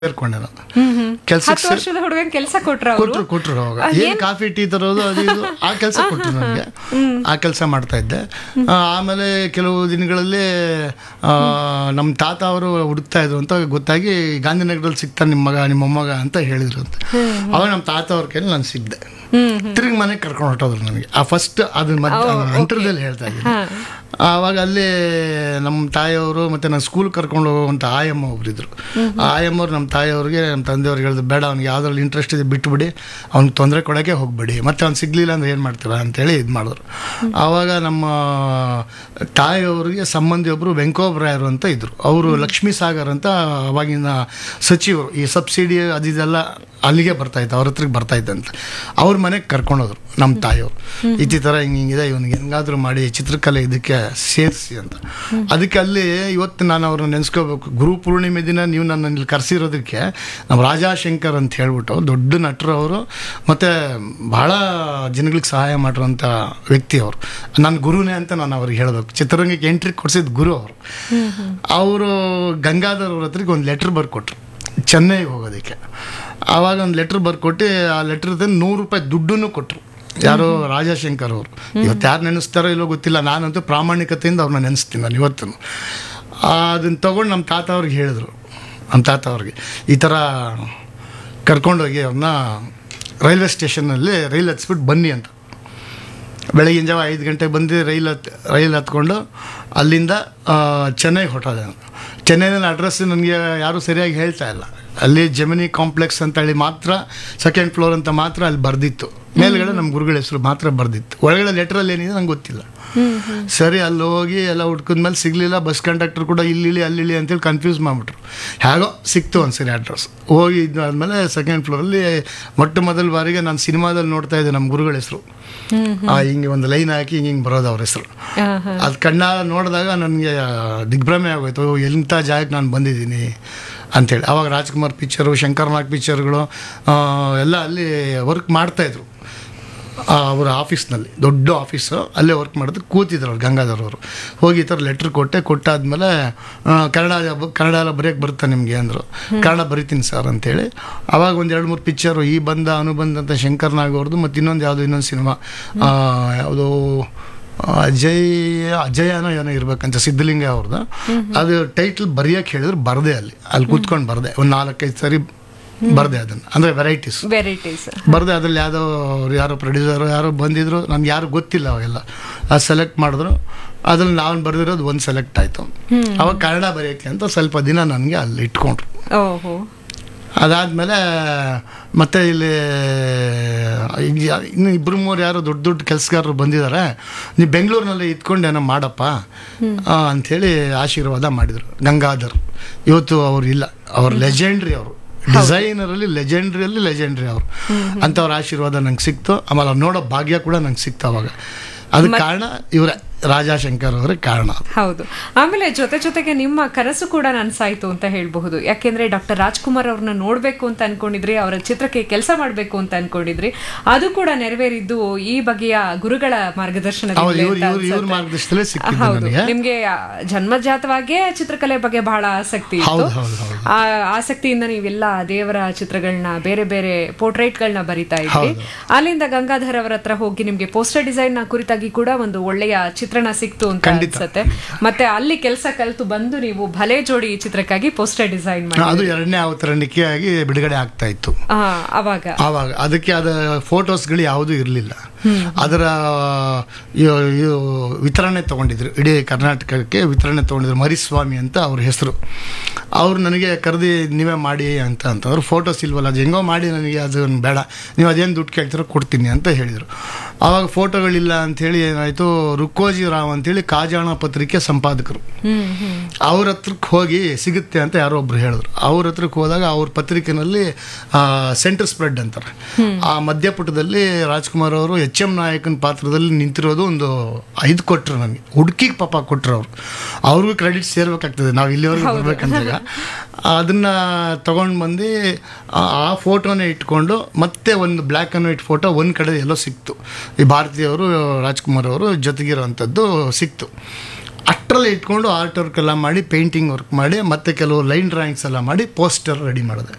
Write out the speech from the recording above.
ಸೇರ್ಕೊಂಡೆ ನಾನು ಹತ್ತು ಕೆಲ್ಸಕ್ಕೆ ವರ್ಷದ ಹುಡುಗನ್ ಕೆಲಸ ಕೊಟ್ರ ಅವರು ಕೊಟ್ರು ಕೊಟ್ರು ಅವಾಗ ಏನ್ ಕಾಫಿ ಟೀ ತರೋದು ಅದು ಇದು ಆ ಕೆಲಸ ಕೊಟ್ರು ನನಗೆ ಆ ಕೆಲಸ ಮಾಡ್ತಾ ಇದ್ದೆ ಆ, ಆಮೇಲೆ ಕೆಲವು ದಿನಗಳಲ್ಲಿ ಆ, ನಮ್ಮ ತಾತ ಅವರು ಹುಡುಕ್ತಾ ಇದ್ರು ಅಂತ ಗೊತ್ತಾಗಿ ಗಾಂಧಿನಗರದಲ್ಲಿ ಸಿಗ್ತಾನೆ ನಿಮ್ಮ ಮಗ ನಿಮ್ಮ ಮೊಮ್ಮಗ ಅಂತ ಹೇಳಿದ್ರು ಅಂತ ಅವಾಗ ನಮ್ಮ ತಾತ ಅವ್ರ ಕೈಲಿ ನಾನು ಸಿಗ್ದೆ ತಿರುಗಿ ಮನೆಗೆ ಕರ್ಕೊಂಡು ಹೊರಟೋದ್ರು ನನಗೆ ಆ ಫಸ್ಟ್ ಅದನ್ನ ಅಂತರದಲ್ಲಿ ಹೇಳ್ತಾ ಇದ್ದೀನಿ ಆವಾಗ ಅಲ್ಲಿ ನಮ್ಮ ತಾಯಿಯವರು ಮತ್ತೆ ನಾನು ಸ್ಕೂಲ್ ಕರ್ಕೊಂಡು ಹೋಗುವಂಥ ಆಯಮ್ಮ ಒಬ್ರಿದ್ರು ಆ ಆಯಮ್ಮವ್ರು ನಮ್ಮ ತಾಯಿಯವ್ರಿಗೆ ನಮ್ಮ ತಂದೆಯವ್ರಿಗೆ ಹೇಳಿದ್ರು ಬೇಡ ಅವ್ನಿಗೆ ಯಾವ್ದ್ರಲ್ಲಿ ಇಂಟ್ರೆಸ್ಟ್ ಇದೆ ಬಿಟ್ಬಿಡಿ ಅವ್ನಿಗೆ ತೊಂದರೆ ಕೊಡೋಕ್ಕೆ ಹೋಗ್ಬೇಡಿ ಮತ್ತೆ ಅವ್ನು ಸಿಗ್ಲಿಲ್ಲ ಅಂದ್ರೆ ಏನು ಮಾಡ್ತೀರಾ ಅಂತೇಳಿ ಇದು ಮಾಡಿದ್ರು ಆವಾಗ ನಮ್ಮ ತಾಯಿಯವ್ರಿಗೆ ಸಂಬಂಧಿ ಒಬ್ಬರು ವೆಂಕೋಬ್ರಾಯರು ಅಂತ ಇದ್ರು ಅವರು ಲಕ್ಷ್ಮೀ ಸಾಗರ್ ಅಂತ ಅವಾಗಿನ ಸಚಿವರು ಈ ಸಬ್ಸಿಡಿ ಅದಿದೆಲ್ಲ ಅಲ್ಲಿಗೆ ಬರ್ತಾ ಇತ್ತು ಅವ್ರ ಹತ್ರಕ್ಕೆ ಬರ್ತಾ ಇದ್ದಂತ ಅವ್ರ ಮನೆಗೆ ಕರ್ಕೊಂಡೋದ್ರು ನಮ್ಮ ತಾಯಿಯವರು ಈ ಥರ ಹಿಂಗೆ ಹಿಂಗಿದೆ ಇವನಿಗೆ ಹೆಂಗಾದ್ರೂ ಮಾಡಿ ಚಿತ್ರಕಲೆ ಇದಕ್ಕೆ ಸೇರಿಸಿ ಅಂತ ಅದಕ್ಕೆ ಅಲ್ಲಿ ಇವತ್ತು ನಾನು ಅವ್ರನ್ನ ನೆನೆಸ್ಕೋಬೇಕು ಗುರು ಪೂರ್ಣಿಮೆ ದಿನ ನೀವು ನನ್ನ ಇಲ್ಲಿ ಕರೆಸಿರೋದಕ್ಕೆ ನಮ್ಮ ರಾಜಾಶಂಕರ್ ಅಂತ ಹೇಳ್ಬಿಟ್ಟು ದೊಡ್ಡ ನಟರು ಅವರು ಮತ್ತು ಬಹಳ ಜನಗಳಿಗೆ ಸಹಾಯ ಮಾಡಿರೋಂಥ ವ್ಯಕ್ತಿ ಅವರು ನನ್ನ ಗುರುನೇ ಅಂತ ನಾನು ಅವ್ರಿಗೆ ಹೇಳಬೇಕು ಚಿತ್ರರಂಗಕ್ಕೆ ಎಂಟ್ರಿ ಕೊಡಿಸಿದ ಗುರು ಅವರು ಅವರು ಗಂಗಾಧರ್ ಅವ್ರ ಹತ್ರಕ್ಕೆ ಒಂದು ಲೆಟ್ರ್ ಬರ್ಕೊಟ್ರು ಚೆನ್ನೈಗೆ ಹೋಗೋದಕ್ಕೆ ಆವಾಗ ಒಂದು ಲೆಟ್ರ್ ಬರ್ಕೊಟ್ಟು ಆ ಲೆಟ್ರ್ ನೂರು ರೂಪಾಯಿ ದುಡ್ಡನ್ನು ಕೊಟ್ಟರು ಯಾರೋ ರಾಜಶಂಕರ್ ಅವರು ಇವತ್ತು ಯಾರು ನೆನೆಸ್ತಾರೋ ಇಲ್ಲೋ ಗೊತ್ತಿಲ್ಲ ನಾನಂತೂ ಪ್ರಾಮಾಣಿಕತೆಯಿಂದ ಅವ್ರನ್ನ ನೆನೆಸ್ತೀನಿ ನಾನು ಇವತ್ತು ಅದನ್ನು ತೊಗೊಂಡು ನಮ್ಮ ತಾತ ಅವ್ರಿಗೆ ಹೇಳಿದ್ರು ನಮ್ಮ ತಾತ ಅವ್ರಿಗೆ ಈ ಥರ ಕರ್ಕೊಂಡೋಗಿ ಅವ್ರನ್ನ ರೈಲ್ವೆ ಸ್ಟೇಷನ್ನಲ್ಲಿ ರೈಲ್ ಹತ್ಸ್ಬಿಟ್ಟು ಬನ್ನಿ ಅಂತ ಬೆಳಗಿನ ಜಾವ ಐದು ಗಂಟೆಗೆ ಬಂದು ರೈಲ್ ಹತ್ ರೈಲ್ ಹತ್ಕೊಂಡು ಅಲ್ಲಿಂದ ಆ, ಚೆನ್ನೈಗೆ ಹೊರಟೋದೆ ನಾನು ಚೆನ್ನೈನಲ್ಲಿ ಅಡ್ರೆಸ್ ನನಗೆ ಯಾರೂ ಸರಿಯಾಗಿ ಹೇಳ್ತಾ ಇಲ್ಲ ಅಲ್ಲಿ ಜಮಿನಿ ಕಾಂಪ್ಲೆಕ್ಸ್ ಅಂತ ಹೇಳಿ ಮಾತ್ರ ಸೆಕೆಂಡ್ ಫ್ಲೋರ್ ಅಂತ ಮಾತ್ರ ಅಲ್ಲಿ ಬರ್ದಿತ್ತು ಮೇಲ್ಗಡೆ ನಮ್ಮ ಗುರುಗಳ ಹೆಸರು ಮಾತ್ರ ಬರ್ದಿತ್ತು ಒಳಗಡೆ ಲೆಟ್ರಲ್ಲಿ ಏನಿದೆ ನಂಗೆ ಗೊತ್ತಿಲ್ಲ ಸರಿ ಅಲ್ಲಿ ಹೋಗಿ ಎಲ್ಲ ಹುಡ್ಕಿದ್ಮೇಲೆ ಸಿಗಲಿಲ್ಲ ಬಸ್ ಕಂಡಕ್ಟರ್ ಕೂಡ ಇಲ್ಲಿ ಅಲ್ಲಿ ಇಳಿ ಅಂತೇಳಿ ಕನ್ಫ್ಯೂಸ್ ಮಾಡಿಬಿಟ್ರು ಹೇಗೋ ಸಿಕ್ತು ಒಂದ್ಸರಿ ಅಡ್ರೆಸ್ ಹೋಗಿ ಇದಾದ್ಮೇಲೆ ಸೆಕೆಂಡ್ ಫ್ಲೋರಲ್ಲಿ ಮೊಟ್ಟ ಮೊದಲ ಬಾರಿಗೆ ನಾನು ಸಿನಿಮಾದಲ್ಲಿ ನೋಡ್ತಾ ಇದ್ದೆ ನಮ್ಮ ಗುರುಗಳ ಹೆಸರು ಆ ಹಿಂಗೆ ಒಂದು ಲೈನ್ ಹಾಕಿ ಹಿಂಗೆ ಹಿಂಗೆ ಬರೋದು ಅವ್ರ ಹೆಸರು ಅದು ಕಣ್ಣ ನೋಡಿದಾಗ ನನಗೆ ದಿಗ್ಭ್ರಮೆ ಆಗೋಯ್ತು ಓ, ಎಂಥ ಜಾಗಕ್ಕೆ ನಾನು ಬಂದಿದ್ದೀನಿ ಅಂಥೇಳಿ ಅವಾಗ ರಾಜ್ಕುಮಾರ್ ಪಿಕ್ಚರು ಶಂಕರ್ನಾಗ್ ಪಿಕ್ಚರ್ಗಳು ಆ, ಎಲ್ಲ ಅಲ್ಲಿ ವರ್ಕ್ ಮಾಡ್ತಾಯಿದ್ರು ಅವರ ಆಫೀಸ್ನಲ್ಲಿ ದೊಡ್ಡ ಆಫೀಸು ಅಲ್ಲೇ ವರ್ಕ್ ಮಾಡಿದ್ರು ಕೂತಿದ್ರು ಅವ್ರು ಗಂಗಾಧರ್ ಅವರು ಹೋಗಿ ಈ ಥರ ಲೆಟ್ರ್ ಕೊಟ್ಟೆ ಕೊಟ್ಟಾದ್ಮೇಲೆ ಆ, ಕನ್ನಡ ಕನ್ನಡ ಎಲ್ಲ ಬರೆಯೋಕ್ಕೆ ಬರುತ್ತಾ ನಿಮಗೆ ಅಂದರು ಕನ್ನಡ ಬರಿತೀನಿ ಸರ್ ಅಂತೇಳಿ ಅವಾಗ ಒಂದು ಎರಡು ಮೂರು ಪಿಕ್ಚರು ಈ ಬಂದ ಅನುಬಂಧ ಅಂತ ಶಂಕರ್ ನಾಗ್ ಅವ್ರದ್ದು ಮತ್ತು ಇನ್ನೊಂದು ಯಾವುದೋ ಇನ್ನೊಂದು ಸಿನಿಮಾ ಯಾವುದೋ ಅಜಯ್ ಅಜಯನೋ ಏನೋ ಇರ್ಬೇಕಂತ ಸಿದ್ಧಲಿಂಗ ಅವ್ರದ್ದು ಅದು ಟೈಟ್ಲ್ ಬರೆಯೋಕ್ಕೆ ಹೇಳಿದ್ರು ಬರದೆ ಅಲ್ಲಿ ಅಲ್ಲಿ ಕೂತ್ಕೊಂಡು ಬರದೆ ಒಂದು ನಾಲ್ಕೈದು ಸರಿ ಬರದೆ ಅದನ್ನು ಅಂದರೆ ವೆರೈಟೀಸ್ ವೆರೈಟೀಸ್ ಬರ್ದೆ ಅದ್ರಲ್ಲಿ ಯಾವುದೋ ಅವ್ರು ಯಾರೋ ಪ್ರೊಡ್ಯೂಸರು ಯಾರೋ ಬಂದಿದ್ರು ನನ್ಗೆ ಯಾರು ಗೊತ್ತಿಲ್ಲ ಅವೆಲ್ಲ ಅದು ಸೆಲೆಕ್ಟ್ ಮಾಡಿದ್ರು ಅದ್ರಲ್ಲಿ ನಾನು ಬರೆದಿರೋದು ಒಂದು ಸೆಲೆಕ್ಟ್ ಆಯಿತು ಅವಾಗ ಕನ್ನಡ ಬರೆಯೋಕ್ಕೆ ಅಂತ ಸ್ವಲ್ಪ ದಿನ ನನಗೆ ಅಲ್ಲಿ ಇಟ್ಕೊಂಡ್ರು ಓಹೋ ಅದಾದಮೇಲೆ ಮತ್ತೆ ಇಲ್ಲಿ ಈಗ ಇನ್ನು ಇಬ್ಬರು ಮೂರು ಯಾರೋ ದೊಡ್ಡ ದೊಡ್ಡ ಕೆಲಸಗಾರರು ಬಂದಿದ್ದಾರೆ ನೀವು ಬೆಂಗಳೂರಿನಲ್ಲಿ ಇದ್ಕೊಂಡು ಏನೋ ಮಾಡಪ್ಪ ಆ, ಅಂಥೇಳಿ ಆಶೀರ್ವಾದ ಮಾಡಿದರು ಗಂಗಾಧರ್ ಇವತ್ತು ಅವ್ರು ಇಲ್ಲ ಅವ್ರು ಲೆಜೆಂಡ್ರಿ ಅವರು ಡಿಸೈನರಲ್ಲಿ ಲೆಜೆಂಡ್ರಿಯಲ್ಲಿ ಲೆಜೆಂಡ್ರಿ ಅವರು ಅಂಥವ್ರ ಆಶೀರ್ವಾದ ನಂಗೆ ಸಿಕ್ತು ಆಮೇಲೆ ಅವ್ರು ನೋಡೋ ಭಾಗ್ಯ ಕೂಡ ನಂಗೆ ಸಿಕ್ತು ಅವಾಗ ಅದಕ್ಕೆ ಕಾರಣ ಇವರೇ ರಾಜಾಶಂಕರ್ ಅವರೇ ಕಾರಣ ಹೌದು ಆಮೇಲೆ ಜೊತೆ ಜೊತೆಗೆ ನಿಮ್ಮ ಕನಸು ಕೂಡ ನನ್ಸಾಯ್ತು ಅಂತ ಹೇಳ್ಬಹುದು ಯಾಕೆಂದ್ರೆ ಡಾಕ್ಟರ್ ರಾಜ್ಕುಮಾರ್ ಅವ್ರನ್ನ ನೋಡ್ಬೇಕು ಅಂತ ಅನ್ಕೊಂಡಿದ್ರಿ ಅವರ ಚಿತ್ರಕ್ಕೆ ಕೆಲಸ ಮಾಡ್ಬೇಕು ಅಂತ ಅನ್ಕೊಂಡಿದ್ರಿ ಅದು ಕೂಡ ನೆರವೇರಿದ್ದು ಈ ಬಗೆಯ ಗುರುಗಳ ಹೌದು ಮಾರ್ಗದರ್ಶನದಲ್ಲಿ ಇವ್ರು ಅಂತ ಇವ್ರು ಇವ್ರ ಅನ್ಸುತ್ತೆ. ಮಾರ್ಗದರ್ಶನದಲ್ಲೇ ಸಿಕ್ಕಿದ್ದು ಹೌದು ನನಗೆ ನಿಮ್ಗೆ ಆ, ಜನ್ಮಜಾತವಾಗಿಯೇ ಚಿತ್ರಕಲೆ ಬಗ್ಗೆ ಬಹಳ ಆಸಕ್ತಿ ಇತ್ತು ಹೌದು ಹೌದು ಹೌದು ಆ ಆಸಕ್ತಿಯಿಂದ ನೀವೆಲ್ಲ ದೇವರ ಚಿತ್ರಗಳನ್ನ ಬೇರೆ ಬೇರೆ ಪೋರ್ಟ್ರೇಟ್ಗಳನ್ನ ಬರಿತಾ ಇದ್ರಿ ಅಲ್ಲಿಂದ ಗಂಗಾಧರ್ ಅವರ ಹತ್ರ ಹೋಗಿ ನಿಮ್ಗೆ ಪೋಸ್ಟರ್ ಡಿಸೈನ್ ನ ಕುರಿತಾಗಿ ಕೂಡ ಒಂದು ಒಳ್ಳೆಯ ಚಿತ್ರಣ ಸಿಕ್ತು ಅಂತ ಖಂಡಿತ. ಅನ್ಸುತ್ತೆ ಮತ್ತೆ ಅಲ್ಲಿ ಕೆಲಸ ಕಲಿತು ಬಂದು ನೀವು ಭಲೆ ಜೋಡಿ ಚಿತ್ರಕ್ಕಾಗಿ ಪೋಸ್ಟರ್ ಡಿಸೈನ್ ಮಾಡಿ ಅದು ಎರಡನೇ ಅವತರಣಿಕೆ ಆಗಿ ಬಿಡುಗಡೆ ಆಗ್ತಾ ಇತ್ತು ಆ, ಅವಾಗ ಆವಾಗ ಅದಕ್ಕೆ ಅದ ಫೋಟೋಸ್ಗಳು ಯಾವುದೂ ಇರಲಿಲ್ಲ ಅದರ ಇವ್- ಇವ್ ವಿತರಣೆ ತಗೊಂಡಿದ್ರು ಇಡೀ ಕರ್ನಾಟಕಕ್ಕೆ ವಿತರಣೆ ತಗೊಂಡಿದ್ರು ಮರಿಸ್ವಾಮಿ ಅಂತ ಅವ್ರ ಹೆಸರು ಅವ್ರು ನನಗೆ ಕರೆದು ನೀವೇ ಮಾಡಿ ಅಂತ ಅಂತಂದ್ರು ಫೋಟೋಸ್ ಇಲ್ವಲ್ಲ ಅದು ಹೆಂಗೋ ಮಾಡಿ ನನಗೆ ಅದು ಬೇಡ ನೀವು ಅದೇನು ದುಡ್ಡು ಕೇಳ್ತೀರೋ ಕೊಡ್ತೀನಿ ಅಂತ ಹೇಳಿದರು ಆವಾಗ ಫೋಟೋಗಳಿಲ್ಲ ಅಂಥೇಳಿ ಏನಾಯಿತು ರುಕ್ಕೋಜಿ ರಾವ್ ಅಂತೇಳಿ ಕಾಜಾಣ ಪತ್ರಿಕೆ ಸಂಪಾದಕರು ಹ್ಮ್ ಹ್ಮ್ ಅವ್ರ ಹತ್ರಕ್ಕೆ ಹೋಗಿ ಸಿಗುತ್ತೆ ಅಂತ ಯಾರೋ ಒಬ್ರು ಹೇಳಿದ್ರು ಅವ್ರ ಹತ್ರಕ್ಕೆ ಹೋದಾಗ ಅವ್ರ ಪತ್ರಿಕೆನಲ್ಲಿ ಸೆಂಟರ್ ಸ್ಪ್ರೆಡ್ ಅಂತಾರೆ ಆ ಮಧ್ಯಪುಟದಲ್ಲಿ ರಾಜ್ಕುಮಾರ್ ಅವರು ಎಚ್ ಎಂ ನಾಯಕನ ಪಾತ್ರದಲ್ಲಿ ನಿಂತಿರೋದು ಒಂದು ಐದು ಕೊಟ್ಟರು ನನಗೆ ಹುಡುಕಿಗೆ ಪಾಪ ಕೊಟ್ಟರು ಅವರು ಅವ್ರಿಗೂ ಕ್ರೆಡಿಟ್ ಸೇರ್ಬೇಕಾಗ್ತದೆ ನಾವು ಇಲ್ಲಿವರೆಗೂ ಬರ್ಬೇಕಂದಾಗ ಅದನ್ನ ತಗೊಂಡು ಬಂದು ಆ ಆ ಫೋಟೋನೇ ಇಟ್ಕೊಂಡು ಮತ್ತೆ ಒಂದು ಬ್ಲ್ಯಾಕ್ ಆ್ಯಂಡ್ ವೈಟ್ ಫೋಟೋ ಒಂದು ಕಡೆ ಎಲ್ಲೋ ಸಿಕ್ತು ಈ ಭಾರತೀಯವರು ರಾಜ್ಕುಮಾರ್ ಅವರು ಜೊತೆಗಿರೋವಂಥದ್ದು ಸಿಕ್ತು ಅಷ್ಟರಲ್ಲಿ ಇಟ್ಕೊಂಡು ಆರ್ಟ್ ವರ್ಕ್ ಎಲ್ಲ ಮಾಡಿ ಪೇಂಟಿಂಗ್ ವರ್ಕ್ ಮಾಡಿ ಮತ್ತೆ ಕೆಲವು ಲೈನ್ ಡ್ರಾಯಿಂಗ್ಸ್ ಎಲ್ಲ ಮಾಡಿ ಪೋಸ್ಟರ್ ರೆಡಿ ಮಾಡಿದೆ